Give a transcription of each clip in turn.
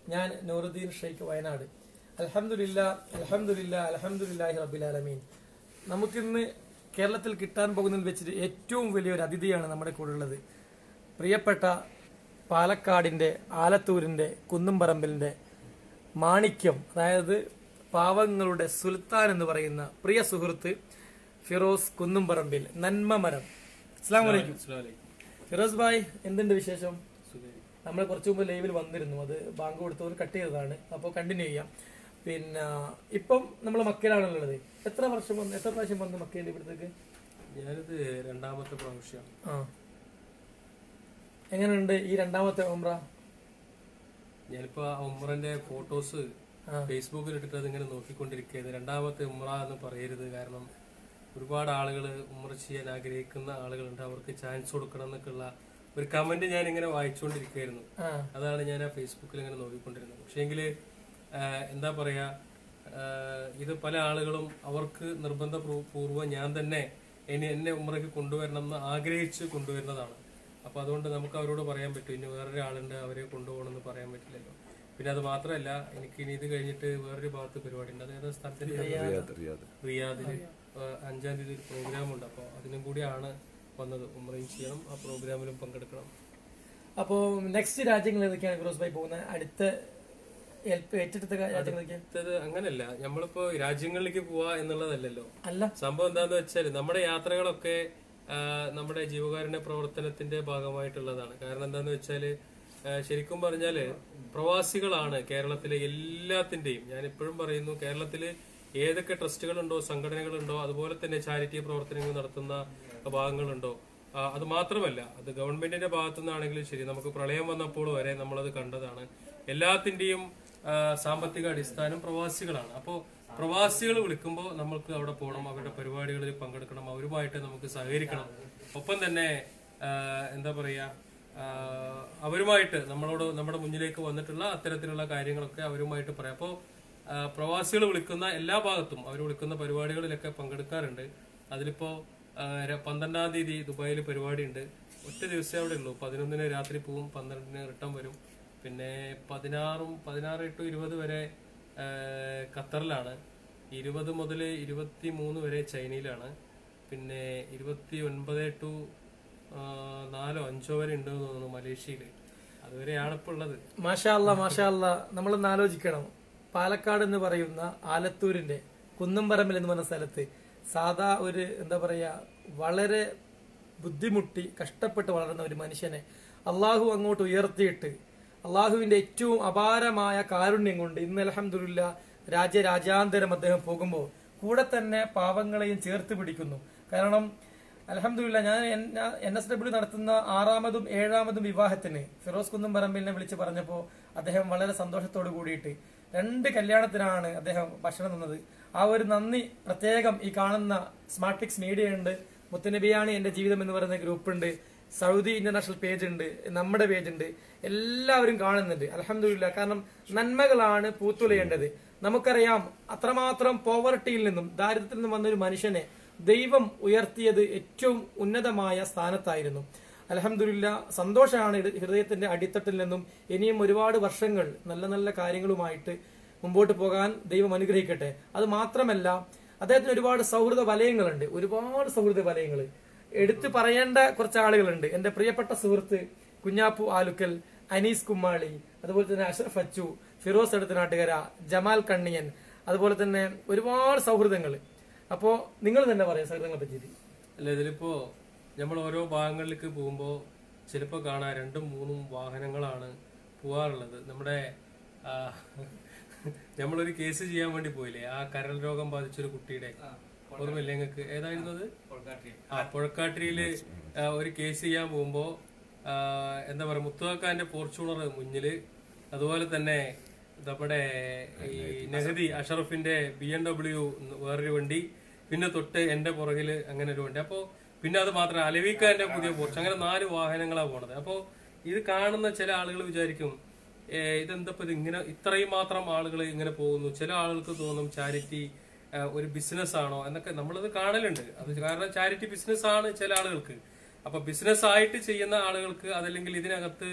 ഞാൻ നൂറുദ്ദീൻ ഷെയ്ഖ് വയനാട് അലഹമില്ല അലഹമില്ല അലഹമില്ലാഹി റബിലാലമീൻ നമുക്കിന്ന് കേരളത്തിൽ കിട്ടാൻ പോകുന്നതിൽ വെച്ചിട്ട് ഏറ്റവും വലിയൊരു അതിഥിയാണ് നമ്മുടെ കൂടെ ഉള്ളത് പ്രിയപ്പെട്ട പാലക്കാടിന്റെ ആലത്തൂരിന്റെ കുന്നുംപറമ്പിലിന്റെ മാണിക്യം അതായത് പാവങ്ങളുടെ സുൽത്താൻ എന്ന് പറയുന്ന പ്രിയ സുഹൃത്ത് ഫിറോസ് കുന്നുംപറമ്പിൽ നന്മമരം അസ്സാം വലൈക്കും ഫിറോസ് ഭായ് എന്തുണ്ട് വിശേഷം നമ്മൾ കുറച്ചു മുമ്പ് ലൈവിൽ വന്നിരുന്നു അത് ബാങ്ക് കൊടുത്തവർ കട്ട് ചെയ്തതാണ് അപ്പോൾ കണ്ടിന്യൂ ചെയ്യാം പിന്നെ ഇപ്പം നമ്മൾ മക്കയിലാണുള്ളത് എത്ര വർഷം വന്ന് എത്ര പ്രാവശ്യം വന്നു മക്കയിൽ ഇവിടത്തേക്ക് ഞാനിത് രണ്ടാമത്തെ പ്രാവശ്യം ആ എങ്ങനെയുണ്ട് ഈ രണ്ടാമത്തെ ഉംറ ഞാനിപ്പോ ആ ഉമ്രന്റെ ഫോട്ടോസ് ആ. ഫേസ്ബുക്കിൽ ഇട്ടിട്ട് അതിങ്ങനെ നോക്കിക്കൊണ്ടിരിക്കുകയാണ് രണ്ടാമത്തെ ഉമ്ര എന്ന് പറയരുത് കാരണം ഒരുപാട് ആളുകൾ ഉമ്ര ചെയ്യാൻ ആഗ്രഹിക്കുന്ന ആളുകളുണ്ട് അവർക്ക് ചാൻസ് കൊടുക്കണം എന്നൊക്കെയുള്ള ഒരു കമന്റ് ഞാൻ ഇങ്ങനെ വായിച്ചുകൊണ്ടിരിക്കുകയായിരുന്നു ആ അതാണ് ഞാൻ ആ ഫേസ്ബുക്കിൽ ഇങ്ങനെ നോക്കിക്കൊണ്ടിരുന്നത് പക്ഷേങ്കിൽ എന്താ പറയാ ആ, ഇത് പല ആളുകളും അവർക്ക് നിർബന്ധ പൂ- പൂർവ്വം ഞാൻ തന്നെ ഇനി എന്നെ ഉമ്രയ്ക്ക് കൊണ്ടുവരണം എന്ന് ആഗ്രഹിച്ച് കൊണ്ടുവരുന്നതാണ് അപ്പൊ അതുകൊണ്ട് നമുക്ക് അവരോട് പറയാൻ പറ്റും ഇനി വേറൊരു ആളുണ്ട് അവരെ കൊണ്ടുപോകണമെന്ന് പറയാൻ പറ്റില്ലല്ലോ പിന്നെ അത് മാത്രമല്ല എനിക്ക് ഇനി ഇത് കഴിഞ്ഞിട്ട് വേറൊരു ഭാഗത്ത് പരിപാടി ഉണ്ട് അതായത് സ്ഥലത്തിന്റെ റിയാദില് ആ, അഞ്ചാം തീയതി ഒരു പ്രോഗ്രാം ഉണ്ട് അപ്പോൾ അതിനും കൂടിയാണ് വന്നത് ഉമ്രയും ചെയ്യണം ആ പ്രോഗ്രാമിലും പങ്കെടുക്കണം അപ്പോൾ നെക്സ്റ്റ് രാജ്യങ്ങൾ ഏതൊക്കെയാണ് ഫിറോസ് ഭായ് പോകുന്നത് അടുത്ത ഏൽപ്പ് ഏറ്റെടുത്ത രാജ്യങ്ങൾ ഏതൊക്കെയാണ് അടുത്തത് അങ്ങനല്ല നമ്മളിപ്പോ രാജ്യങ്ങളിലേക്ക് പോവാ എന്നുള്ളതല്ലല്ലോ അല്ല സംഭവം എന്താന്ന് വെച്ചാൽ നമ്മുടെ യാത്രകളൊക്കെ ആ, നമ്മുടെ ജീവകാരുണ്യ പ്രവർത്തനത്തിന്റെ ഭാഗമായിട്ടുള്ളതാണ് കാരണം എന്താന്ന് വെച്ചാല് ആ, ശരിക്കും പറഞ്ഞാല് പ്രവാസികളാണ് കേരളത്തിലെ എല്ലാത്തിന്റെയും ഞാൻ ഇപ്പോഴും പറയുന്നു കേരളത്തില് ഏതൊക്കെ ട്രസ്റ്റുകളുണ്ടോ സംഘടനകളുണ്ടോ അതുപോലെ തന്നെ ചാരിറ്റി പ്രവർത്തനങ്ങൾ നടത്തുന്ന ഭാഗങ്ങളുണ്ടോ ആ, അത് മാത്രമല്ല അത് ഗവൺമെന്റിന്റെ ഭാഗത്തു നിന്നാണെങ്കിലും ശരി നമുക്ക് പ്രളയം വന്നപ്പോൾ വരെ നമ്മളത് കണ്ടതാണ് എല്ലാത്തിന്റെയും ആ, സാമ്പത്തിക അടിസ്ഥാനം പ്രവാസികളാണ് അപ്പോൾ പ്രവാസികൾ വിളിക്കുമ്പോൾ നമ്മൾക്ക് അവിടെ പോകണം അവരുടെ പരിപാടികളിൽ പങ്കെടുക്കണം അവരുമായിട്ട് നമുക്ക് സഹകരിക്കണം ഒപ്പം തന്നെ ആ, എന്താ പറയാ ആ, അവരുമായിട്ട് നമ്മളോട് നമ്മുടെ മുന്നിലേക്ക് വന്നിട്ടുള്ള അത്തരത്തിലുള്ള കാര്യങ്ങളൊക്കെ അവരുമായിട്ട് പറയാം അപ്പോൾ പ്രവാസികൾ വിളിക്കുന്ന എല്ലാ ഭാഗത്തും അവർ വിളിക്കുന്ന പരിപാടികളിലൊക്കെ പങ്കെടുക്കാറുണ്ട് അതിലിപ്പോ ആ, ര- പന്ത്രണ്ടാം തീയതി ദുബായിൽ പരിപാടിയുണ്ട് ഒറ്റ ദിവസമേ അവിടെ ഉള്ളൂ പതിനൊന്നിന് രാത്രി പോവും പന്ത്രണ്ടിന് റിട്ടേൺ വരും പിന്നെ പതിനാറും പതിനാറ് ടു ഇരുപത് വരെ ആ, ഖത്തറിലാണ് ഇരുപത് മുതൽ ഇരുപത്തി മൂന്ന് വരെ ചൈനയിലാണ് പിന്നെ ഇരുപത്തി ഒൻപത് ടു ആ, നാലോ അഞ്ചോ വരെ ഉണ്ട് എന്ന് തോന്നുന്നു മലേഷ്യയിൽ അതുവരെയാണ് ഇപ്പോൾ ഉള്ളത് മാഷാ അല്ല മാഷാ അല്ല നമ്മളൊന്ന് ആലോചിക്കണം പാലക്കാട് എന്ന് പറയുന്ന ആലത്തൂരിന്റെ കുന്നംപറമ്പിൽ എന്ന് പറഞ്ഞ സ്ഥലത്ത് സാധാ ഒരു എന്താ പറയാ വളരെ ബുദ്ധിമുട്ടി കഷ്ടപ്പെട്ട് വളർന്ന ഒരു മനുഷ്യനെ അള്ളാഹു അങ്ങോട്ട് ഉയർത്തിയിട്ട് അള്ളാഹുവിന്റെ ഏറ്റവും അപാരമായ കാരുണ്യം കൊണ്ട് ഇന്ന് അലഹമില്ല രാജ്യരാജ്യാന്തരം അദ്ദേഹം പോകുമ്പോൾ കൂടെ തന്നെ പാവങ്ങളെയും ചേർത്ത് പിടിക്കുന്നു കാരണം അലഹമില്ല ഞാൻ എൻ എസ് ഡബ്ല്യു നടത്തുന്ന ആറാമതും ഏഴാമതും വിവാഹത്തിന് ഫിറോസ് കുന്നും പറമ്പിലിനെ വിളിച്ച് പറഞ്ഞപ്പോൾ അദ്ദേഹം വളരെ സന്തോഷത്തോട് കൂടിയിട്ട് രണ്ട് കല്യാണത്തിനാണ് അദ്ദേഹം ഭക്ഷണം തന്നത് ആ ഒരു നന്ദി പ്രത്യേകം ഈ കാണുന്ന സ്മാർട്ട് പിക്സ് മീഡിയ ഉണ്ട് മുത്തനബിയാണ് എന്റെ ജീവിതം എന്ന് പറയുന്ന ഗ്രൂപ്പ് ഉണ്ട് സൗദി ഇന്റർനാഷണൽ പേജ് ഉണ്ട് നമ്മുടെ പേജ് ഉണ്ട് എല്ലാവരും കാണുന്നുണ്ട് അലഹമില്ല കാരണം നന്മകളാണ് പൂത്തുലയേണ്ടത് നമുക്കറിയാം അത്രമാത്രം പോവർട്ടിയിൽ നിന്നും ദാരിദ്ര്യത്തിൽ നിന്നും വന്ന ഒരു മനുഷ്യനെ ദൈവം ഉയർത്തിയത് ഏറ്റവും ഉന്നതമായ സ്ഥാനത്തായിരുന്നു അലഹമില്ല സന്തോഷമാണ് ഇത് ഹൃദയത്തിന്റെ അടിത്തട്ടിൽ നിന്നും ഇനിയും ഒരുപാട് വർഷങ്ങൾ നല്ല നല്ല കാര്യങ്ങളുമായിട്ട് മുമ്പോട്ട് പോകാൻ ദൈവം അനുഗ്രഹിക്കട്ടെ അത് മാത്രമല്ല അദ്ദേഹത്തിന് ഒരുപാട് സൗഹൃദ വലയങ്ങളുണ്ട് ഒരുപാട് സൗഹൃദ വലയങ്ങൾ എടുത്തു പറയേണ്ട കുറച്ച് ആളുകളുണ്ട് എന്റെ പ്രിയപ്പെട്ട സുഹൃത്ത് കുഞ്ഞാപ്പു ആലുക്കൽ അനീസ് കുമ്മാളി അതുപോലെ തന്നെ അഷ്റഫ് അച്ചു ഫിറോസ് എടുത്തനാട്ടുകര ജമാൽ കണ്ണിയൻ അതുപോലെ തന്നെ ഒരുപാട് സൗഹൃദങ്ങൾ അപ്പോ നിങ്ങൾ തന്നെ പറയാം സൗഹൃദങ്ങളെ പറ്റിയിട്ട് അല്ല ഇതിലിപ്പോ നമ്മൾ ഓരോ ഭാഗങ്ങളിലേക്ക് പോകുമ്പോൾ ചിലപ്പോൾ കാണാം രണ്ടും മൂന്നും വാഹനങ്ങളാണ് പോവാറുള്ളത് നമ്മുടെ ആ, നമ്മളൊരു കേസ് ചെയ്യാൻ വേണ്ടി പോയില്ലേ ആ കരൾ രോഗം ബാധിച്ചൊരു കുട്ടിയുടെ ഓർമ്മയില്ലേ നിങ്ങൾക്ക് ഏതായിരുന്നു അത് ആ പുഴക്കാട്ടിരിയില് ആ, ഒരു കേസ് ചെയ്യാൻ പോകുമ്പോ ആ, എന്താ പറയാ മുത്തുവാക്കാന്റെ ഫോർച്യൂണർ മുന്നില് അതുപോലെ തന്നെ നമ്മുടെ ഈ നെഹദി അഷറഫിന്റെ ബി എം ഡബ്ല്യു വേറൊരു വണ്ടി പിന്നെ തൊട്ട് എന്റെ പുറകില് അങ്ങനെ ഒരു വണ്ടി അപ്പോ പിന്നെ അത് മാത്രം അലവിക്കാന്റെ പുതിയ പോർച്ച് അങ്ങനെ നാല് വാഹനങ്ങളാണ് പോണത് അപ്പോ ഇത് കാണുന്ന ചില ആളുകൾ വിചാരിക്കും ഏ, ഇതെന്താ ഇപ്പൊ ഇത് ഇങ്ങനെ ഇത്രയും മാത്രം ആളുകൾ ഇങ്ങനെ പോകുന്നു ചില ആളുകൾക്ക് തോന്നും ചാരിറ്റി ഒരു ബിസിനസ് ആണോ എന്നൊക്കെ നമ്മളത് കാണലുണ്ട് അത് കാരണം ചാരിറ്റി ബിസിനസ് ആണ് ചില ആളുകൾക്ക് അപ്പൊ ബിസിനസ് ആയിട്ട് ചെയ്യുന്ന ആളുകൾക്ക് അതല്ലെങ്കിൽ ഇതിനകത്ത്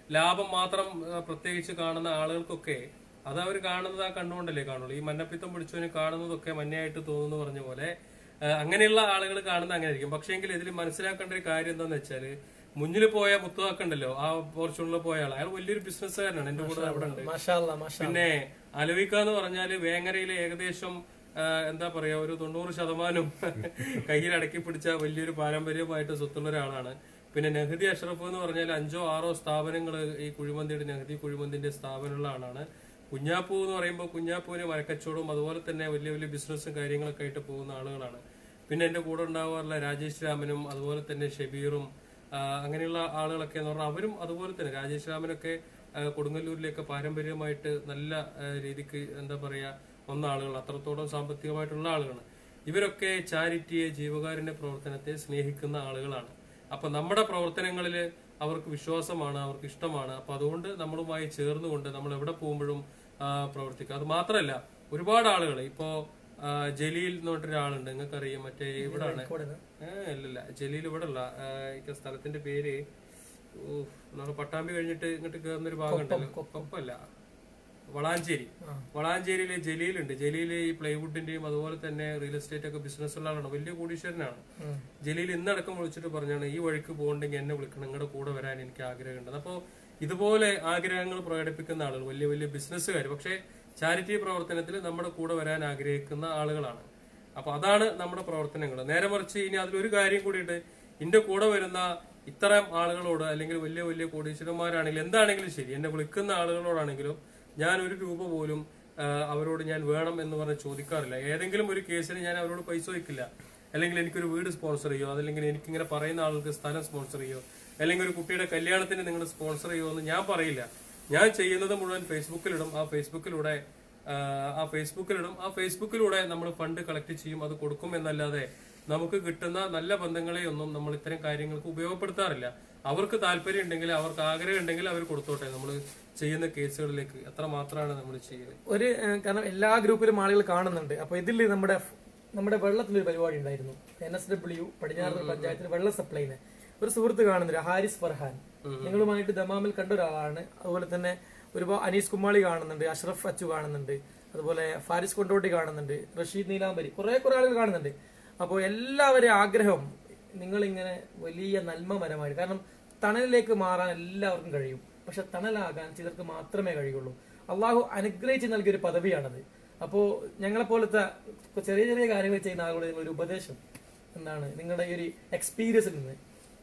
ലാഭം മാത്രം ആ, പ്രത്യേകിച്ച് കാണുന്ന ആളുകൾക്കൊക്കെ അത് അവർ കാണുന്നത് ആ കണ്ണുകൊണ്ടല്ലേ കാണുള്ളൂ ഈ മഞ്ഞപ്പിത്തം പിടിച്ചവന് കാണുന്നതൊക്കെ മഞ്ഞയായിട്ട് തോന്നുന്നു പറഞ്ഞ പോലെ ആ, അങ്ങനെയുള്ള ആളുകൾ കാണുന്ന അങ്ങനെ ആയിരിക്കും പക്ഷേങ്കിൽ ഇതിൽ മനസ്സിലാക്കേണ്ട ഒരു കാര്യം എന്താന്ന് വെച്ചാല് മുന്നിൽ പോയ മുത്തുവാക്കുണ്ടല്ലോ ആ ഫോർച്യൂണിൽ പോയ ആൾ അയാൾ വലിയൊരു ബിസിനസ്സുകാരനാണ് എന്റെ കൂടെ അവിടെ ഉണ്ട് മാഷാല്ല മാഷാ പിന്നെ അലവിക്ക എന്ന് പറഞ്ഞാല് വേങ്ങരയിലെ ഏകദേശം ആ, എന്താ പറയാ ഒരു തൊണ്ണൂറ് ശതമാനം കയ്യിൽ അടക്കി പിടിച്ച വലിയൊരു പാരമ്പര്യമായിട്ട് സ്വത്തുള്ള ഒരാളാണ് പിന്നെ നെഹദി അഷ്റഫ് എന്ന് പറഞ്ഞാൽ അഞ്ചോ ആറോ സ്ഥാപനങ്ങൾ ഈ കുഴിമന്തിയുടെ നെഹദി കുഴിമന്തിന്റെ സ്ഥാപനമുള്ള ആളാണ് കുഞ്ഞാപ്പൂ എന്ന് പറയുമ്പോൾ കുഞ്ഞാപ്പൂവിന് മരക്കച്ചവടവും അതുപോലെ തന്നെ വലിയ വലിയ ബിസിനസ്സും കാര്യങ്ങളൊക്കെ ആയിട്ട് പോകുന്ന ആളുകളാണ് പിന്നെ എന്റെ കൂടെ ഉണ്ടാവാറുള്ള രാജേഷ് രാമനും അതുപോലെ തന്നെ ഷബീറും ആ, അങ്ങനെയുള്ള ആളുകളൊക്കെ എന്ന് പറഞ്ഞാൽ അവരും അതുപോലെ തന്നെ രാജേഷ് രാമനൊക്കെ ആ, കൊടുങ്ങല്ലൂരിലേക്ക് പാരമ്പര്യമായിട്ട് നല്ല ആ, രീതിക്ക് എന്താ പറയാ വന്ന ആളുകൾ അത്രത്തോളം സാമ്പത്തികമായിട്ടുള്ള ആളുകളാണ് ഇവരൊക്കെ ചാരിറ്റിയെ ജീവകാരുണ്യ പ്രവർത്തനത്തെ സ്നേഹിക്കുന്ന ആളുകളാണ് അപ്പൊ നമ്മുടെ പ്രവർത്തനങ്ങളിൽ അവർക്ക് വിശ്വാസമാണ് അവർക്ക് ഇഷ്ടമാണ് അപ്പൊ അതുകൊണ്ട് നമ്മളുമായി ചേർന്നുകൊണ്ട് നമ്മൾ എവിടെ പോകുമ്പോഴും ആ, പ്രവർത്തിക്കുക അത് മാത്രമല്ല ഒരുപാട് ആളുകൾ ഇപ്പോ ആ, ജലീൽ എന്ന് പറഞ്ഞൊരാളുണ്ട് നിങ്ങൾക്കറിയാം മറ്റേ ഇവിടാണ് ഏഹ് ഇല്ലല്ല ജലീൽ ഇവിടെ ഉള്ള ഈ സ്ഥലത്തിന്റെ പേര് ഊഫ്, നമ്മള് പട്ടാമ്പി കഴിഞ്ഞിട്ട് ഇങ്ങോട്ട് കയറുന്ന ഒരു ഭാഗം ഉണ്ടല്ലോ കൊപ്പല്ല വളാഞ്ചേരി വളാഞ്ചേരിയിലെ ജലീലുണ്ട് ജലീൽ ഈ പ്ലൈവുഡിന്റെയും അതുപോലെ തന്നെ റിയൽ എസ്റ്റേറ്റ് ഒക്കെ ബിസിനസ് ഉള്ള ആളാണ് വലിയ കോടീശ്വരനാണ് ജലീൽ ഇന്നടക്കം വിളിച്ചിട്ട് പറഞ്ഞാണ് ഈ വഴിക്ക് പോകണ്ടെങ്കിൽ എന്നെ വിളിക്കണം നിങ്ങളുടെ കൂടെ വരാൻ എനിക്ക് ആഗ്രഹമുണ്ട് അപ്പോൾ ഇതുപോലെ ആഗ്രഹങ്ങൾ പ്രകടിപ്പിക്കുന്ന ആളുകൾ വലിയ വലിയ ബിസിനസ്സുകാർ പക്ഷേ ചാരിറ്റി പ്രവർത്തനത്തിൽ നമ്മുടെ കൂടെ വരാൻ ആഗ്രഹിക്കുന്ന ആളുകളാണ് അപ്പൊ അതാണ് നമ്മുടെ പ്രവർത്തനങ്ങൾ നേരെ മറിച്ച് ഇനി അതിലൊരു കാര്യം കൂടിയിട്ട് എന്റെ കൂടെ വരുന്ന ഇത്തരം ആളുകളോട് അല്ലെങ്കിൽ വലിയ വലിയ കോടീശ്വരന്മാരാണെങ്കിലും എന്താണെങ്കിലും ശരി എന്നെ വിളിക്കുന്ന ആളുകളോടാണെങ്കിലും ഞാൻ ഒരു രൂപ പോലും ആ, അവരോട് ഞാൻ വേണം എന്ന് പറഞ്ഞ് ചോദിക്കാറില്ല ഏതെങ്കിലും ഒരു കേസിന് ഞാൻ അവരോട് പൈസ വയ്ക്കില്ല അല്ലെങ്കിൽ എനിക്കൊരു വീട് സ്പോൺസർ ചെയ്യോ അതല്ലെങ്കിൽ എനിക്കിങ്ങനെ പറയുന്ന ആളുകൾക്ക് സ്ഥലം സ്പോൺസർ ചെയ്യോ അല്ലെങ്കിൽ ഒരു കുട്ടിയുടെ കല്യാണത്തിന് നിങ്ങൾ സ്പോൺസർ ചെയ്യുമോ എന്ന് ഞാൻ പറയില്ല ഞാൻ ചെയ്യുന്നത് മുഴുവൻ ഫേസ്ബുക്കിലിടും ആ ഫേസ്ബുക്കിലൂടെ ആ, ആ ഫേസ്ബുക്കിലിടും ആ ഫേസ്ബുക്കിലൂടെ നമ്മൾ ഫണ്ട് കളക്ട് ചെയ്യും അത് കൊടുക്കും എന്നല്ലാതെ നമുക്ക് കിട്ടുന്ന നല്ല ബന്ധങ്ങളെയൊന്നും നമ്മൾ ഇത്തരം കാര്യങ്ങൾക്ക് ഉപയോഗപ്പെടുത്താറില്ല അവർക്ക് താല്പര്യം ഉണ്ടെങ്കിൽ അവർക്ക് ആഗ്രഹം ഉണ്ടെങ്കിൽ അവർ കൊടുത്തോട്ടെ നമ്മൾ ചെയ്യുന്ന കേസുകളിലേക്ക് എത്ര മാത്രമാണ് നമ്മൾ ചെയ്യുന്നത് ഒരു ഏഹ്, കാരണം എല്ലാ ഗ്രൂപ്പിലും ആളുകൾ കാണുന്നുണ്ട് അപ്പൊ ഇതിൽ നമ്മുടെ നമ്മുടെ വെള്ളത്തിലൊരു പരിപാടി ഉണ്ടായിരുന്നു എൻ എസ് ഡബ്ല്യു പടിഞ്ഞാറ് പഞ്ചായത്തിന് വെള്ള സപ്ലൈന് ഒരു സുഹൃത്ത് കാണുന്നുണ്ട് ഹാരിസ് ഫർഹാൻ നിങ്ങളുമായിട്ട് ദമാമിൽ കണ്ട ഒരാളാണ് അതുപോലെ തന്നെ ഒരുപാട് അനീസ് കുമാളി കാണുന്നുണ്ട് അഷ്റഫ് അച്ചു കാണുന്നുണ്ട് അതുപോലെ ഫാരിസ് കൊണ്ടോട്ടി കാണുന്നുണ്ട് റഷീദ് നീലാംബരി കുറെ കുറെ ആളുകൾ കാണുന്നുണ്ട് അപ്പോൾ എല്ലാവരും ആഗ്രഹം നിങ്ങളിങ്ങനെ വലിയ നന്മ മരമായി കാരണം തണലിലേക്ക് മാറാൻ എല്ലാവർക്കും കഴിയും പക്ഷെ തണലാകാൻ ചിലർക്ക് മാത്രമേ കഴിയുള്ളൂ അള്ളാഹു അനുഗ്രഹിച്ച് നൽകിയ ഒരു പദവിയാണത് അപ്പോ ഞങ്ങളെ പോലത്തെ ചെറിയ ചെറിയ കാര്യങ്ങൾ ചെയ്യുന്ന ആളുകളുടെ ഒരു ഉപദേശം എന്താണ് നിങ്ങളുടെ ഈ ഒരു എക്സ്പീരിയൻസിൽ നിന്ന്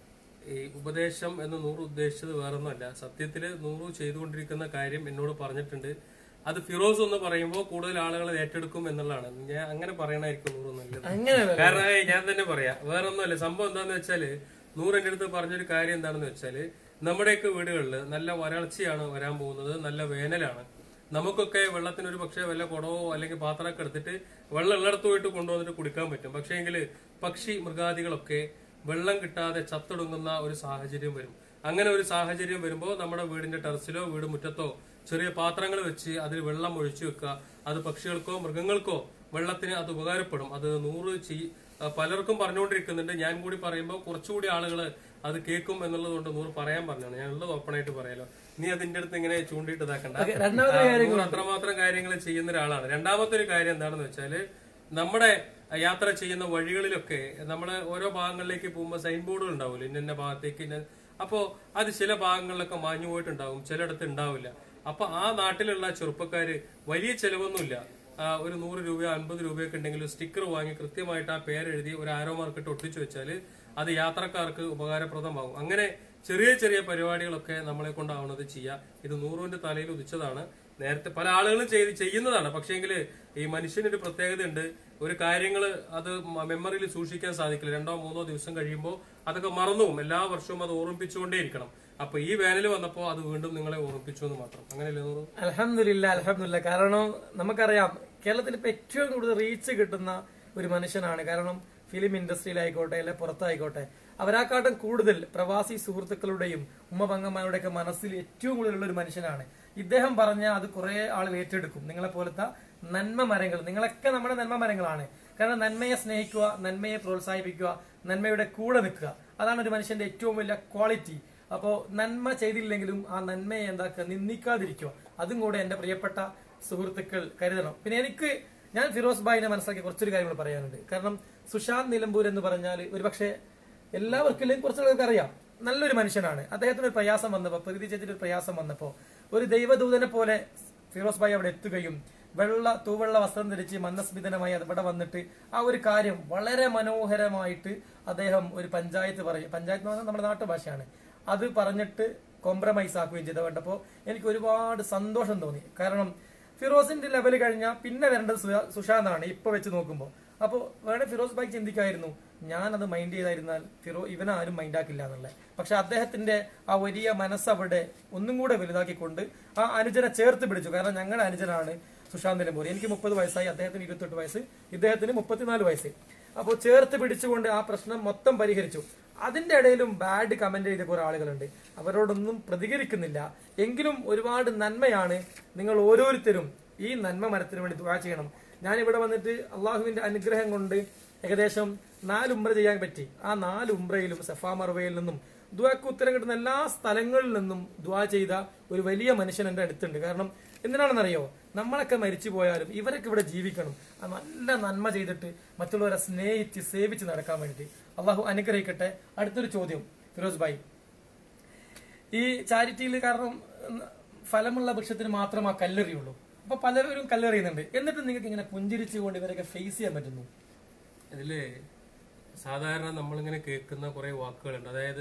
ഈ ഉപദേശം എന്ന് നൂറ് ഉദ്ദേശിച്ചത് വേറൊന്നുമല്ല സത്യത്തില് നൂറ് ചെയ്തുകൊണ്ടിരിക്കുന്ന കാര്യം എന്നോട് പറഞ്ഞിട്ടുണ്ട് അത് ഫിറോസ് എന്ന് പറയുമ്പോൾ കൂടുതൽ ആളുകൾ ഏറ്റെടുക്കും എന്നുള്ളതാണ് ഞാൻ അങ്ങനെ പറയണായിരിക്കും നൂറ് നല്ലത് അങ്ങനെ കാരണം ഏയ് ഞാൻ തന്നെ പറയാം വേറൊന്നുമല്ല സംഭവം എന്താന്ന് വെച്ചാല് നൂറിന്റെ അടുത്ത് പറഞ്ഞൊരു കാര്യം എന്താണെന്ന് വെച്ചാല് നമ്മുടെയൊക്കെ വീടുകളിൽ നല്ല വരൾച്ചയാണ് വരാൻ പോകുന്നത് നല്ല വേനലാണ് നമുക്കൊക്കെ വെള്ളത്തിന് ഒരു പക്ഷേ വല്ല കുടവോ അല്ലെങ്കിൽ പാത്രമൊക്കെ എടുത്തിട്ട് വെള്ളം ഉള്ളിടത്ത് പോയിട്ട് കൊണ്ടുവന്നിട്ട് കുടിക്കാൻ പറ്റും പക്ഷേ എങ്കിൽ പക്ഷി മൃഗാദികളൊക്കെ വെള്ളം കിട്ടാതെ ചത്തൊടുങ്ങുന്ന ഒരു സാഹചര്യം വരും അങ്ങനെ ഒരു സാഹചര്യം വരുമ്പോൾ നമ്മുടെ വീടിന്റെ ടെറസിലോ വീട് മുറ്റത്തോ ചെറിയ പാത്രങ്ങൾ വെച്ച് അതിൽ വെള്ളം ഒഴിച്ചു വെക്കുക അത് പക്ഷികൾക്കോ മൃഗങ്ങൾക്കോ വെള്ളത്തിന് അത് ഉപകാരപ്പെടും അത് നൂറ് ചെയ് ആ, പലർക്കും പറഞ്ഞുകൊണ്ടിരിക്കുന്നുണ്ട് ഞാൻ കൂടി പറയുമ്പോൾ കുറച്ചുകൂടി ആളുകൾ അത് കേൾക്കും എന്നുള്ളത് കൊണ്ട് നൂറ് പറയാൻ പറഞ്ഞാണ് ഞാൻ ഉള്ളത് ഓപ്പണായിട്ട് പറയാലോ നീ അതിന്റെ അടുത്ത് ഇങ്ങനെ ചൂണ്ടിയിട്ട് ഇതാക്കണ്ട രണ്ടാമത്തെ ആ, നൂറ് അത്രമാത്രം കാര്യങ്ങൾ ചെയ്യുന്ന ഒരാളാണ് രണ്ടാമത്തെ ഒരു കാര്യം എന്താണെന്ന് വെച്ചാല് നമ്മുടെ യാത്ര ചെയ്യുന്ന വഴികളിലൊക്കെ നമ്മള് ഓരോ ഭാഗങ്ങളിലേക്ക് പോകുമ്പോൾ സൈൻ ബോർഡുകൾ ഉണ്ടാവില്ല ഇന്ന ഇന്ന ഭാഗത്തേക്ക് ഇന്ന അപ്പോ അത് ചില ഭാഗങ്ങളിലൊക്കെ മാഞ്ഞു പോയിട്ടുണ്ടാവും ചിലയിടത്ത് ഉണ്ടാവില്ല അപ്പൊ ആ നാട്ടിലുള്ള ചെറുപ്പക്കാര് വലിയ ചെലവൊന്നുമില്ല ആ, ഒരു നൂറ് രൂപയോ അൻപത് രൂപയൊക്കെ ഉണ്ടെങ്കിൽ സ്റ്റിക്കർ വാങ്ങി കൃത്യമായിട്ട് ആ പേരെഴുതി ഒരു ആരോ മാർക്കിട്ട് ഒട്ടിച്ചു വെച്ചാൽ അത് യാത്രക്കാർക്ക് ഉപകാരപ്രദമാകും അങ്ങനെ ചെറിയ ചെറിയ പരിപാടികളൊക്കെ നമ്മളെ കൊണ്ടാവുന്നത് ചെയ്യാം ഇത് നൂറുവിന്റെ തലയിൽ ഉദിച്ചതാണ് നേരത്തെ പല ആളുകളും ചെയ്ത് ചെയ്യുന്നതാണ് പക്ഷേങ്കിൽ ഈ മനുഷ്യനൊരു പ്രത്യേകതയുണ്ട് ഒരു കാര്യങ്ങൾ അത് മെമ്മറിയിൽ സൂക്ഷിക്കാൻ സാധിക്കില്ല രണ്ടോ മൂന്നോ ദിവസം കഴിയുമ്പോൾ അതൊക്കെ മറന്നുപോകും എല്ലാ വർഷവും അത് ഓർമ്മിപ്പിച്ചുകൊണ്ടേയിരിക്കണം അപ്പൊ ഈ വേനൽ വന്നപ്പോൾ അത് വീണ്ടും നിങ്ങളെ ഓർമ്മിപ്പിച്ചു എന്ന് മാത്രം അങ്ങനെയല്ലേ നൂറ് അലഹമില്ല അലഹമില്ല കാരണം നമുക്കറിയാം കേരളത്തിൽ ഇപ്പൊ ഏറ്റവും കൂടുതൽ റീച്ച് കിട്ടുന്ന ഒരു മനുഷ്യനാണ് കാരണം ഫിലിം ഇൻഡസ്ട്രിയിലായിക്കോട്ടെ അല്ലെ പുറത്തായിക്കോട്ടെ അവരാക്കാട്ടും കൂടുതൽ പ്രവാസി സുഹൃത്തുക്കളുടെയും ഉമ്മ പങ്കന്മാരുടെയൊക്കെ മനസ്സിൽ ഏറ്റവും കൂടുതലുള്ള ഒരു മനുഷ്യനാണ് ഇദ്ദേഹം പറഞ്ഞ അത് കുറെ ആളുകൾ ഏറ്റെടുക്കും നിങ്ങളെ പോലത്തെ നന്മ മരങ്ങൾ നിങ്ങളൊക്കെ നമ്മുടെ നന്മ മരങ്ങളാണ് കാരണം നന്മയെ സ്നേഹിക്കുക നന്മയെ പ്രോത്സാഹിപ്പിക്കുക നന്മയുടെ കൂടെ നിൽക്കുക അതാണ് ഒരു മനുഷ്യന്റെ ഏറ്റവും വലിയ ക്വാളിറ്റി അപ്പോ നന്മ ചെയ്തില്ലെങ്കിലും ആ നന്മയെ എന്താക്കുക നിന്ദിക്കാതിരിക്കുക അതും കൂടെ എന്റെ പ്രിയപ്പെട്ട സുഹൃത്തുക്കൾ കരുതണം പിന്നെ എനിക്ക് ഞാൻ ഫിറോസ് ഭായിനെ മനസ്സിലാക്കിയ കുറച്ചൊരു കാര്യങ്ങൾ പറയാനുണ്ട് കാരണം സുശാന്ത് നിലമ്പൂർ എന്ന് പറഞ്ഞാൽ ഒരുപക്ഷെ എല്ലാവർക്കും കുറച്ചുള്ളവർക്ക് അറിയാം നല്ലൊരു മനുഷ്യനാണ് അദ്ദേഹത്തിന് ഒരു പ്രയാസം വന്നപ്പോൾ പ്രകൃതി ചേച്ചിയുടെ ഒരു പ്രയാസം വന്നപ്പോൾ ഒരു ദൈവദൂതനെ പോലെ ഫിറോസ് ഭായി അവിടെ എത്തുകയും വെള്ള തൂവെള്ള വസ്ത്രം ധരിച്ച് മന്ദസ്മിതനമായി അത് ഇവിടെ വന്നിട്ട് ആ ഒരു കാര്യം വളരെ മനോഹരമായിട്ട് അദ്ദേഹം ഒരു പഞ്ചായത്ത് പറയും പഞ്ചായത്ത് എന്ന് പറഞ്ഞാൽ നമ്മുടെ നാട്ടുഭാഷയാണ് അത് പറഞ്ഞിട്ട് കോംപ്രമൈസ് ആക്കുകയും ചെയ്ത കണ്ടപ്പോൾ എനിക്ക് ഒരുപാട് സന്തോഷം തോന്നി കാരണം ഫിറോസിന്റെ ലെവൽ കഴിഞ്ഞാൽ പിന്നെ വരേണ്ടത് സുഷാ- സുശാന്താണ് ഇപ്പൊ വെച്ച് നോക്കുമ്പോൾ അപ്പോൾ വേണേ ഫിറോസ് ഭായി ചിന്തിക്കായിരുന്നു ഞാനത് മൈൻഡ് ചെയ്തായിരുന്നാൽ ഫിറോ ഇവനാരും മൈൻഡ് ആക്കില്ല എന്നുള്ളത് പക്ഷെ അദ്ദേഹത്തിന്റെ ആ വലിയ മനസ്സ് അവിടെ ഒന്നും കൂടെ വലുതാക്കിക്കൊണ്ട് ആ അനുജനെ ചേർത്ത് പിടിച്ചു കാരണം ഞങ്ങളുടെ അനുജനാണ് സുശാന്ത് നിലമ്പൂർ എനിക്ക് മുപ്പത് വയസ്സായി അദ്ദേഹത്തിന് ഇരുപത്തെട്ട് വയസ്സ് ഇദ്ദേഹത്തിന് മുപ്പത്തിനാല് വയസ്സ് അപ്പോൾ ചേർത്ത് പിടിച്ചുകൊണ്ട് ആ പ്രശ്നം മൊത്തം പരിഹരിച്ചു അതിന്റെ ഇടയിലും ബാഡ് കമന്റ് ചെയ്ത കുറെ ആളുകളുണ്ട് അവരോടൊന്നും പ്രതികരിക്കുന്നില്ല എങ്കിലും ഒരുപാട് നന്മയാണ് നിങ്ങൾ ഓരോരുത്തരും ഈ നന്മ മരത്തിന് വേണ്ടി ദുആ ചെയ്യണം ഞാൻ ഇവിടെ വന്നിട്ട് അള്ളാഹുവിന്റെ അനുഗ്രഹം കൊണ്ട് ഏകദേശം നാല് ഉംറ ചെയ്യാൻ പറ്റി ആ നാല് ഉംറയിലും സഫാ മർവയിൽ നിന്നും ദുആക്ക് ഉത്തരം കിട്ടുന്ന എല്ലാ സ്ഥലങ്ങളിൽ നിന്നും ദുആ ചെയ്ത ഒരു വലിയ മനുഷ്യൻ എന്റെ അടുത്തുണ്ട് കാരണം എന്തിനാണെന്നറിയോ നമ്മളൊക്കെ മരിച്ചു പോയാലും ഇവരൊക്കെ ഇവിടെ ജീവിക്കണം ആ നല്ല നന്മ ചെയ്തിട്ട് മറ്റുള്ളവരെ സ്നേഹിച്ച് സേവിച്ച് നടക്കാൻ വേണ്ടിയിട്ട് അള്ളാഹു അനുഗ്രഹിക്കട്ടെ അടുത്തൊരു ചോദ്യം ഫിറോസ് ഭായി ഈ ചാരിറ്റിയിൽ കാരണം ഉം, ഫലമുള്ള വൃക്ഷത്തിന് മാത്രം ആ കല്ലെറിയുള്ളൂ അപ്പൊ പലരും കല്ലെറിയുന്നുണ്ട് എന്നിട്ട് നിങ്ങൾക്ക് ഇങ്ങനെ പുഞ്ചിരിച്ചുകൊണ്ട് ഇവരൊക്കെ ഫേസ് ചെയ്യാൻ പറ്റുന്നു ഇതില് സാധാരണ നമ്മളിങ്ങനെ കേൾക്കുന്ന കുറെ വാക്കുകളുണ്ട് അതായത്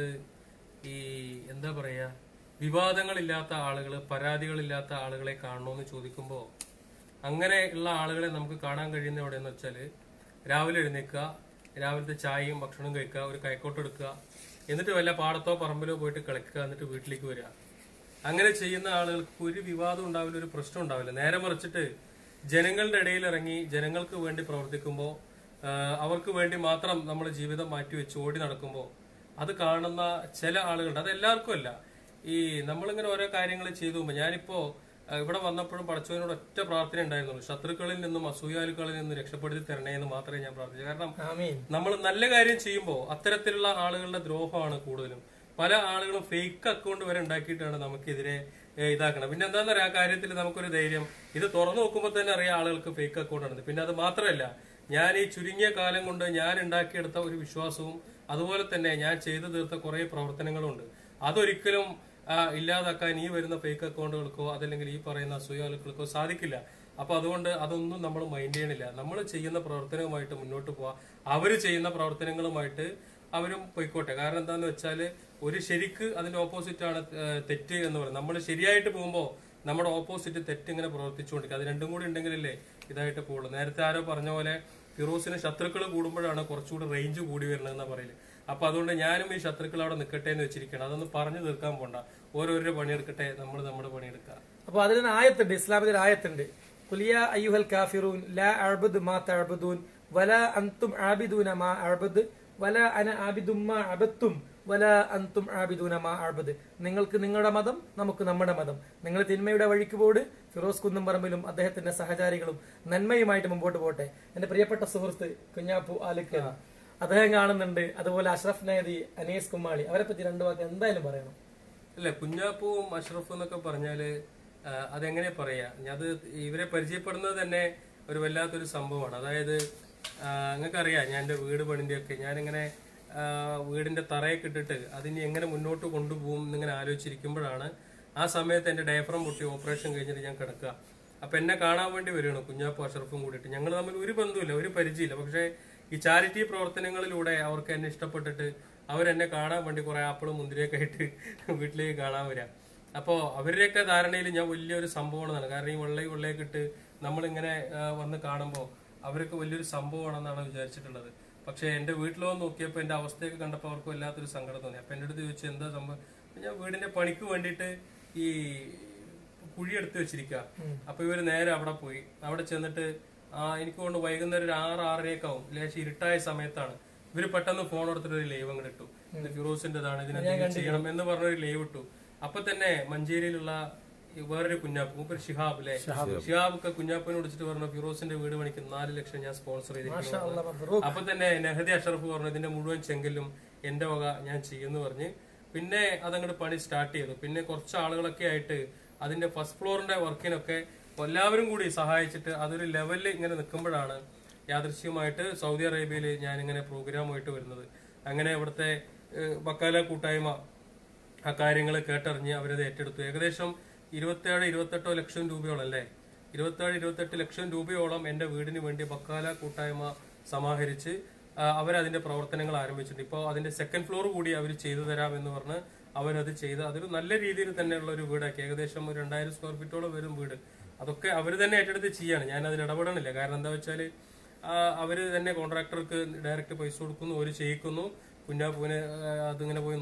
ഈ എന്താ പറയാ വിവാദങ്ങളില്ലാത്ത ആളുകൾ പരാതികളില്ലാത്ത ആളുകളെ കാണണമെന്ന് ചോദിക്കുമ്പോൾ അങ്ങനെയുള്ള ആളുകളെ നമുക്ക് കാണാൻ കഴിയുന്ന എവിടെയെന്ന് വെച്ചാൽ രാവിലെ എഴുന്നേൽക്കുക രാവിലത്തെ ചായയും ഭക്ഷണവും കഴിക്കുക ഒരു കൈക്കോട്ട് എടുക്കുക എന്നിട്ട് വല്ല പാടത്തോ പറമ്പിലോ പോയിട്ട് കളിക്കുക എന്നിട്ട് വീട്ടിലേക്ക് വരിക അങ്ങനെ ചെയ്യുന്ന ആളുകൾക്ക് ഒരു വിവാദം ഉണ്ടാവില്ല ഒരു പ്രശ്നം ഉണ്ടാവില്ല നേരെ മറിച്ചിട്ട് ജനങ്ങളുടെ ഇടയിൽ ഇറങ്ങി ജനങ്ങൾക്ക് വേണ്ടി പ്രവർത്തിക്കുമ്പോൾ അവർക്ക് വേണ്ടി മാത്രം നമ്മുടെ ജീവിതം മാറ്റിവെച്ച് ഓടി നടക്കുമ്പോൾ അത് കാണുന്ന ചില ആളുകളുണ്ട് അത് എല്ലാവർക്കും അല്ല ഈ നമ്മളിങ്ങനെ ഓരോ കാര്യങ്ങൾ ചെയ്തു പോകുമ്പോൾ ഞാനിപ്പോ ആ, ഇവിടെ വന്നപ്പോഴും പടച്ചവനോട് ഒറ്റ പ്രാർത്ഥന ഉണ്ടായിരുന്നുള്ളൂ ശത്രുക്കളിൽ നിന്നും അസൂയാലുക്കളിൽ നിന്നും രക്ഷപ്പെടുത്തി തരണേ എന്ന് മാത്രമേ ഞാൻ പ്രാർത്ഥിച്ചു കാരണം ആമീൻ നമ്മൾ നല്ല കാര്യം ചെയ്യുമ്പോൾ അത്തരത്തിലുള്ള ആളുകളുടെ ദ്രോഹമാണ് കൂടുതലും പല ആളുകളും ഫേക്ക് അക്കൗണ്ട് വരെ ഉണ്ടാക്കിയിട്ടാണ് നമുക്കെതിരെ ഏഹ്, ഇതാക്കണം പിന്നെ എന്താണെന്ന് പറയാ ആ കാര്യത്തിൽ നമുക്കൊരു ധൈര്യം ഇത് തുറന്നു നോക്കുമ്പോൾ തന്നെ അറിയാം ആളുകൾക്ക് ഫേക്ക് അക്കൗണ്ട് ആണ് പിന്നെ അത് മാത്രമല്ല ഞാൻ ഈ ചുരുങ്ങിയ കാലം കൊണ്ട് ഞാൻ ഉണ്ടാക്കിയെടുത്ത ഒരു വിശ്വാസവും അതുപോലെ തന്നെ ഞാൻ ചെയ്തു തീർത്ത കുറെ പ്രവർത്തനങ്ങളുണ്ട് അതൊരിക്കലും ആ, ഇല്ലാതാക്കാൻ ഈ വരുന്ന ഫേക്ക് അക്കൗണ്ടുകൾക്കോ അതല്ലെങ്കിൽ ഈ പറയുന്ന അസൂയാലുക്കൾക്കോ സാധിക്കില്ല അപ്പൊ അതുകൊണ്ട് അതൊന്നും നമ്മൾ മൈൻഡ് ചെയ്യണില്ല നമ്മൾ ചെയ്യുന്ന പ്രവർത്തനവുമായിട്ട് മുന്നോട്ട് പോവാ അവര് ചെയ്യുന്ന പ്രവർത്തനങ്ങളുമായിട്ട് അവരും പോയിക്കോട്ടെ കാരണം എന്താന്ന് വെച്ചാല് ഒരു ശരിക്ക് അതിന്റെ ഓപ്പോസിറ്റ് ആണ് ഏഹ്, തെറ്റ് എന്ന് പറയുന്നത് നമ്മൾ ശരിയായിട്ട് പോകുമ്പോൾ നമ്മുടെ ഓപ്പോസിറ്റ് തെറ്റ് ഇങ്ങനെ പ്രവർത്തിച്ചുകൊണ്ടിരിക്കുക അത് രണ്ടും കൂടി ഉണ്ടെങ്കിലല്ലേ ഇതായിട്ട് പോകുള്ളൂ നേരത്തെ ആരോ പറഞ്ഞ പോലെ ഫിറോസിന് ശത്രുക്കൾ കൂടുമ്പോഴാണ് കുറച്ചുകൂടി റേഞ്ച് കൂടി വരുന്നതെന്നാ പറയല് അപ്പൊ അതുകൊണ്ട് ഞാനും ഈ ശത്രുക്കൾ അവിടെ നിൽക്കട്ടെ എന്ന് വെച്ചിരിക്കണം അതൊന്നും പറഞ്ഞു തീർക്കാൻ പോണ്ട ഓരോരോ പണിയെടുക്കട്ടെ നമ്മൾ നമ്മുടെ പണിയെടുക്കുക അപ്പൊ അതിലൊരു ആയത്തുണ്ട് ഇസ്ലാമിൽ ഒരു ആയത്തുണ്ട് കുലിയ അയ്യുഹൽ കാഫിറൂൻ ലാ അഅ്ബുദു മാ തഅ്ബുദൂൻ വല അൻതും ആബിദൂന മാ അഅ്ബുദ് വല അന ആബിദും മാ അബത്തും വല അൻതും ആബിദൂന മാ അഅ്ബുദ് നിങ്ങൾക്ക് നിങ്ങളുടെ മതം നമുക്ക് നമ്മുടെ മതം നിങ്ങൾ തിന്മയുടെ വഴിക്ക് പോട് ഫിറോസ് കുന്നംപറമ്പിലും അദ്ദേഹത്തിന്റെ സഹചാരികളും നന്മയുമായിട്ട് മുമ്പോട്ട് പോട്ടെ എന്റെ പ്രിയപ്പെട്ട സുഹൃത്ത് കുഞ്ഞാപ്പു ആലിക്ക അദ്ദേഹം കാണുന്നുണ്ട് അതുപോലെ അഷ്റഫ് നയദി അനീസ് കുമ്മാളി അവരെ പറ്റി രണ്ടു വാക്ക് എന്തായാലും പറയണം അല്ല കുഞ്ഞാപ്പുവും അഷ്റഫും എന്നൊക്കെ പറഞ്ഞാല് ആ, അതെങ്ങനെ പറയാ അത് ഇവരെ പരിചയപ്പെടുന്നത് തന്നെ ഒരു വല്ലാത്തൊരു സംഭവമാണ് അതായത് നിങ്ങൾക്കറിയാം ഞാൻ എൻ്റെ വീട് പണിൻ്റെയൊക്കെ ഞാനിങ്ങനെ ആ, വീടിന്റെ തറയൊക്കെ ഇട്ടിട്ട് അതിനി എങ്ങനെ മുന്നോട്ട് കൊണ്ടുപോകും എന്നിങ്ങനെ ആലോചിച്ചിരിക്കുമ്പോഴാണ് ആ സമയത്ത് എൻ്റെ ഡയഫ്രം പൊട്ടി ഓപ്പറേഷൻ കഴിഞ്ഞിട്ട് ഞാൻ കിടക്കുക അപ്പൊ എന്നെ കാണാൻ വേണ്ടി വരികയാണ് കുഞ്ഞാപ്പു അഷറഫും കൂടിയിട്ട് ഞങ്ങൾ തമ്മിൽ ഒരു ബന്ധമില്ല ഒരു പരിചയമില്ല പക്ഷേ ഈ ചാരിറ്റി പ്രവർത്തനങ്ങളിലൂടെ അവർക്ക് എന്നെ ഇഷ്ടപ്പെട്ടിട്ട് അവരെന്നെ കാണാൻ വേണ്ടി കുറെ ആപ്പിളും മുന്തിരിയൊക്കെ ആയിട്ട് വീട്ടിലേക്ക് കാണാൻ വരാം അപ്പോൾ അവരുടെയൊക്കെ ധാരണയിൽ ഞാൻ വലിയൊരു സംഭവമാണെന്നാണ് കാരണം ഈ വെള്ളയും വെള്ളയൊക്കെ ഇട്ട് നമ്മളിങ്ങനെ ആ, വന്ന് കാണുമ്പോൾ അവരൊക്കെ വലിയൊരു സംഭവമാണെന്നാണ് വിചാരിച്ചിട്ടുള്ളത് പക്ഷേ എൻ്റെ വീട്ടിൽ വന്ന് നോക്കിയപ്പോൾ എൻ്റെ അവസ്ഥയൊക്കെ കണ്ടപ്പോൾ അവർക്ക് വല്ലാത്തൊരു സങ്കടം തോന്നി അപ്പം എൻ്റെ അടുത്ത് ചോദിച്ചു എന്താ സംഭവം അപ്പൊ ഞാൻ വീടിന്റെ പണിക്ക് വേണ്ടിയിട്ട് ഈ കുഴി എടുത്ത് വെച്ചിരിക്കുക അപ്പൊ ഇവര് നേരെ അവിടെ പോയി അവിടെ ചെന്നിട്ട് ആ എനിക്ക് കൊണ്ട് വൈകുന്നേരം ഒരു ആറ് ആറരയൊക്കെ ആവും ലേശം ഇരുട്ടായ സമയത്താണ് ഇവര് പെട്ടെന്ന് ഫോൺ എടുത്തിട്ട് ഒരു ലൈവ് അങ്ങോട്ട് ഇട്ടു ഇത് ഫിറോസിന്റേതാണ് ഇതിനെന്തെങ്കിലും ചെയ്യണം എന്ന് പറഞ്ഞൊരു ലൈവ് ഇട്ടു അപ്പൊ തന്നെ മഞ്ചേരിയിലുള്ള ഈ വേറൊരു കുഞ്ഞാപ്പ് മൂപ്പര് ഷിഹാബ് അല്ലെ ഷിഹാബ് ഒക്കെ കുഞ്ഞാപ്പിനെ വിളിച്ചിട്ട് പറഞ്ഞു ഫിറോസിന്റെ വീട് പണിക്ക് നാല് ലക്ഷം ഞാൻ സ്പോൺസർ ചെയ്തിരിക്കുന്നു അള്ളാഹ് മബ്റൂക്ക്. അപ്പൊ തന്നെ നെഹദി അഷറഫ് പറഞ്ഞു ഇതിന്റെ മുഴുവൻ ചെങ്കലും എന്റെ വക ഞാൻ ചെയ്യുന്നു പറഞ്ഞ് പിന്നെ അതങ്ങോട്ട് പണി സ്റ്റാർട്ട് ചെയ്തു പിന്നെ കുറച്ച് ആളുകളൊക്കെ ആയിട്ട് അതിന്റെ ഫസ്റ്റ് ഫ്ലോറിന്റെ വർക്കിനൊക്കെ എല്ലാവരും കൂടി സഹായിച്ചിട്ട് അതൊരു ലെവലിൽ ഇങ്ങനെ നിൽക്കുമ്പോഴാണ് യാദൃശ്യമായിട്ട് സൗദി അറേബ്യയിൽ ഞാനിങ്ങനെ പ്രോഗ്രാമായിട്ട് വരുന്നത് അങ്ങനെ ഇവിടുത്തെ ഏഹ്, ബക്കാല കൂട്ടായ്മ ആ കാര്യങ്ങൾ കേട്ടറിഞ്ഞ് അവരത് ഏറ്റെടുത്തു ഏകദേശം ഇരുപത്തേഴ് ഇരുപത്തെട്ടോ ലക്ഷം രൂപയോളം അല്ലേ ഇരുപത്തേഴ് ഇരുപത്തെട്ട് ലക്ഷം രൂപയോളം എന്റെ വീടിന് വേണ്ടി ബക്കാല കൂട്ടായ്മ സമാഹരിച്ച് ആ, അവരതിന്റെ പ്രവർത്തനങ്ങൾ ആരംഭിച്ചിട്ടുണ്ട് ഇപ്പോൾ അതിന്റെ സെക്കൻഡ് ഫ്ലോർ കൂടി അവർ ചെയ്തു തരാം എന്ന് പറഞ്ഞ് അവരത് ചെയ്ത് അതൊരു നല്ല രീതിയിൽ തന്നെയുള്ള ഒരു വീടാക്കി ഏകദേശം ഒരു രണ്ടായിരം സ്ക്വയർ ഫീറ്റോളം വരും വീട് അതൊക്കെ അവർ തന്നെ ഏറ്റെടുത്ത് ചെയ്യാണ് ഞാൻ അതിൽ ഇടപെടണില്ല കാരണം എന്താ വെച്ചാല് ആ, അവര് തന്നെ കോൺട്രാക്ടർക്ക് ഡയറക്റ്റ് പൈസ കൊടുക്കുന്നു ഒരു ചെയ്യിക്കുന്നു കുഞ്ഞാപ്പൂവിന് അതിങ്ങനെ പോയി